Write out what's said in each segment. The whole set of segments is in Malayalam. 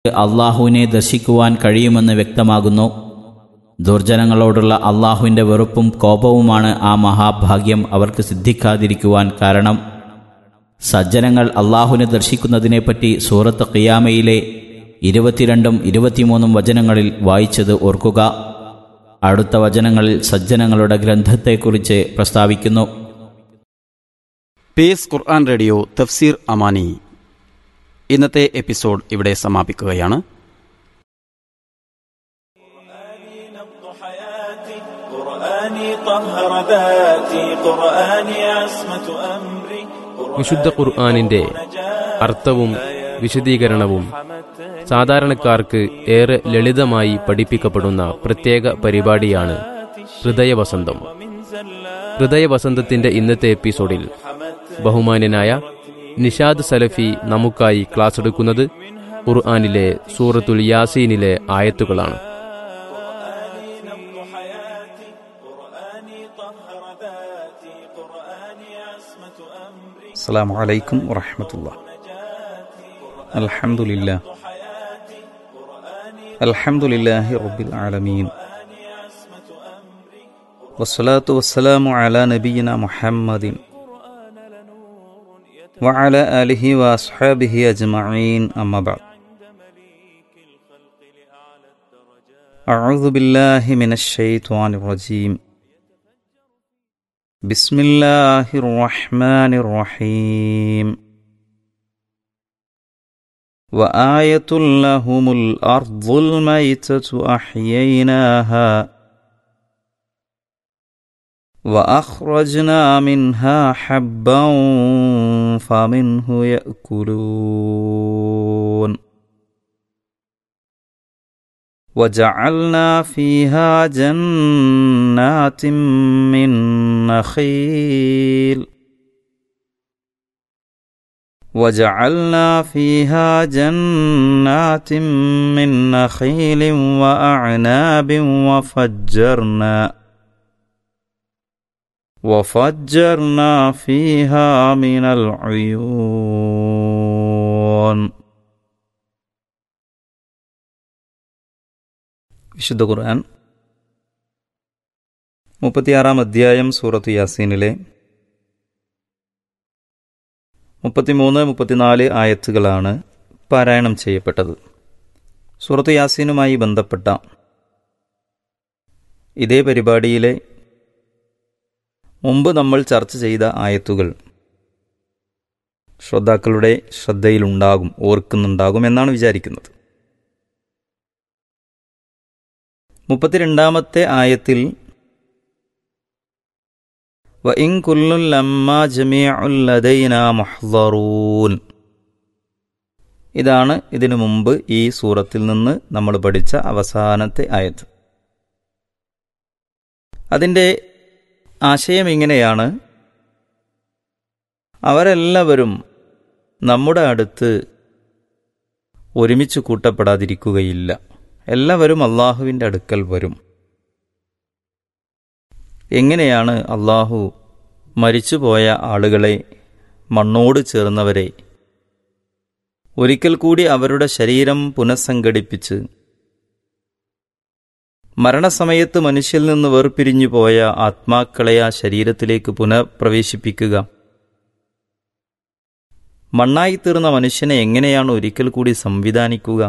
അള്ളാഹുവിനെ ദർശിക്കുവാൻ കഴിയുമെന്ന് വ്യക്തമാകുന്നു ദുർജനങ്ങളോടുള്ള അള്ളാഹുവിൻ്റെ വെറുപ്പും കോപവുമാണ് ആ മഹാഭാഗ്യം അവർക്ക് സിദ്ധിക്കാതിരിക്കുവാൻ കാരണം സജ്ജനങ്ങൾ അള്ളാഹുവിനെ ദർശിക്കുന്നതിനെപ്പറ്റി സൂറത്ത് ഖിയാമയിലെ ഇരുപത്തിരണ്ടും ഇരുപത്തിമൂന്നും വചനങ്ങളിൽ വായിച്ചത് ഓർക്കുക അടുത്ത വചനങ്ങളിൽ സജ്ജനങ്ങളുടെ ഗ്രന്ഥത്തെക്കുറിച്ച് പ്രസ്താവിക്കുന്നു പീസ് ഖുർആൻ റേഡിയോ തഫ്സീർ അമാനി ഇന്നത്തെ എപ്പിസോഡ് ഇവിടെ സമാപിക്കുകയാണ് قرآني طهر ذاتي قرآني عصمة أمري വിശുദ്ധ ഖുർആാനിന്റെ അർത്ഥവും വിശദീകരണവും സാധാരണക്കാർക്ക് ഏറെ ലളിതമായി പഠിപ്പിക്കപ്പെടുന്ന പ്രത്യേക പരിപാടിയാണ് ഹൃദയവസന്തം ഹൃദയവസന്തത്തിന്റെ ഇന്നത്തെ എപ്പിസോഡിൽ ബഹുമാന്യനായ നിഷാദ് സലഫി നമുക്കായി ക്ലാസ് എടുക്കുന്നത് ഖുർആാനിലെ സൂറത്തുൽ യാസീനിലെ ആയത്തുകളാണ് السلام عليكم ورحمة الله الحمد لله الحمد لله رب العالمين والصلاة والسلام على نبينا محمد وعلى آله وأصحابه أجمعين أما بعد أعوذ بالله من الشيطان الرجيم بسم الله الرحمن الرحيم وآية لهم الأرض الميتة أحييناها وأخرجنا منها حبا فمنه يأكلون وجعلنا فيها جنات من نخيل وجعلنا فيها جنات من نخيل وأعناب وفجرنا وفجرنا فيها من العيون വിശുദ്ധ ഖുർആൻ മുപ്പത്തിയാറാം അധ്യായം സൂറത്ത് യാസീനിലെ മുപ്പത്തിമൂന്ന് മുപ്പത്തിനാല് ആയത്തുകളാണ് പാരായണം ചെയ്യപ്പെട്ടത് സൂറത്ത് യാസീനുമായി ബന്ധപ്പെട്ട ഇതേ പരിപാടിയിലെ മുമ്പ് നമ്മൾ ചർച്ച ചെയ്ത ആയത്തുകൾ ശ്രോതാക്കളുടെ ശ്രദ്ധയിലുണ്ടാകും ഓർക്കുന്നുണ്ടാകും എന്നാണ് വിചാരിക്കുന്നത് മുപ്പത്തിരണ്ടാമത്തെ ആയത്തിൽ വഇൻ കുല്ലുൻ ലമ്മ ജമീഉൽ ലദൈന മുഹ്ളറൂൻ ഇതാണ് ഇതിനു മുമ്പ് ഈ സൂറത്തിൽ നിന്ന് നമ്മൾ പഠിച്ച അവസാനത്തെ ആയത്ത് അതിൻ്റെ ആശയം ഇങ്ങനെയാണ് അവരെല്ലാവരും നമ്മുടെ അടുത്ത് ഒരുമിച്ച് കൂട്ടപ്പെടാതിരിക്കുകയില്ല എല്ലാവരും അള്ളാഹുവിൻ്റെ അടുക്കൽ വരും എങ്ങനെയാണ് അള്ളാഹു മരിച്ചുപോയ ആളുകളെ മണ്ണോട് ചേർന്നവരെ ഒരിക്കൽ കൂടി അവരുടെ ശരീരം പുനഃസംഘടിപ്പിച്ച് മരണസമയത്ത് മനുഷ്യൽ നിന്ന് വേർപിരിഞ്ഞു പോയ ആത്മാക്കളെ ആ ശരീരത്തിലേക്ക് പുനഃപ്രവേശിപ്പിക്കുക മണ്ണായിത്തീർന്ന മനുഷ്യനെ എങ്ങനെയാണ് ഒരിക്കൽ കൂടി സംവിധാനിക്കുക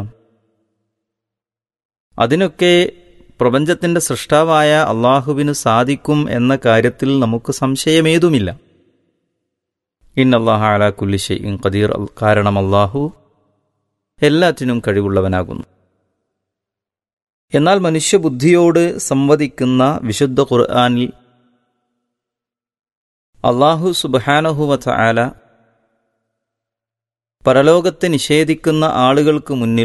അതിനൊക്കെ പ്രപഞ്ചത്തിന്റെ സൃഷ്ടാവായ അള്ളാഹുവിന് സാധിക്കും എന്ന കാര്യത്തിൽ നമുക്ക് സംശയമേതുമില്ല ഇന്നല്ലാഹ അലാ കുല്ലി ഷെയ്ൻ ഖദീർ കാരണം അള്ളാഹു എല്ലാറ്റിനും കഴിവുള്ളവനാകുന്നു എന്നാൽ മനുഷ്യബുദ്ധിയോട് സംവദിക്കുന്ന വിശുദ്ധ ഖുർആാനിൽ അള്ളാഹു സുബാനഹുവ ആല പരലോകത്തെ നിഷേധിക്കുന്ന ആളുകൾക്ക് മുന്നിൽ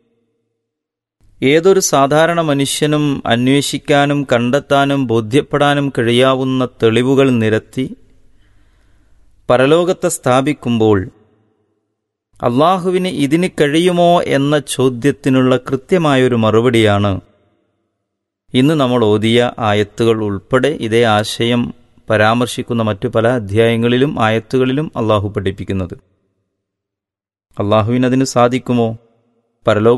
ഏതൊരു സാധാരണ മനുഷ്യനും അന്വേഷിക്കാനും കണ്ടെത്താനും ബോധ്യപ്പെടാനും കഴിയാവുന്ന തെളിവുകൾ നിരത്തി പരലോകത്തെ സ്ഥാപിക്കുമ്പോൾ അള്ളാഹുവിന് ഇതിന് കഴിയുമോ എന്ന ചോദ്യത്തിനുള്ള കൃത്യമായൊരു മറുപടിയാണ് ഇന്ന് നമ്മൾ ഓതിയ ആയത്തുകൾ ഉൾപ്പെടെ ഇതേ ആശയം പരാമർശിക്കുന്ന മറ്റു പല അധ്യായങ്ങളിലും ആയത്തുകളിലും അള്ളാഹു പഠിപ്പിക്കുന്നത് അള്ളാഹുവിനതിന് സാധിക്കുമോ പരലോക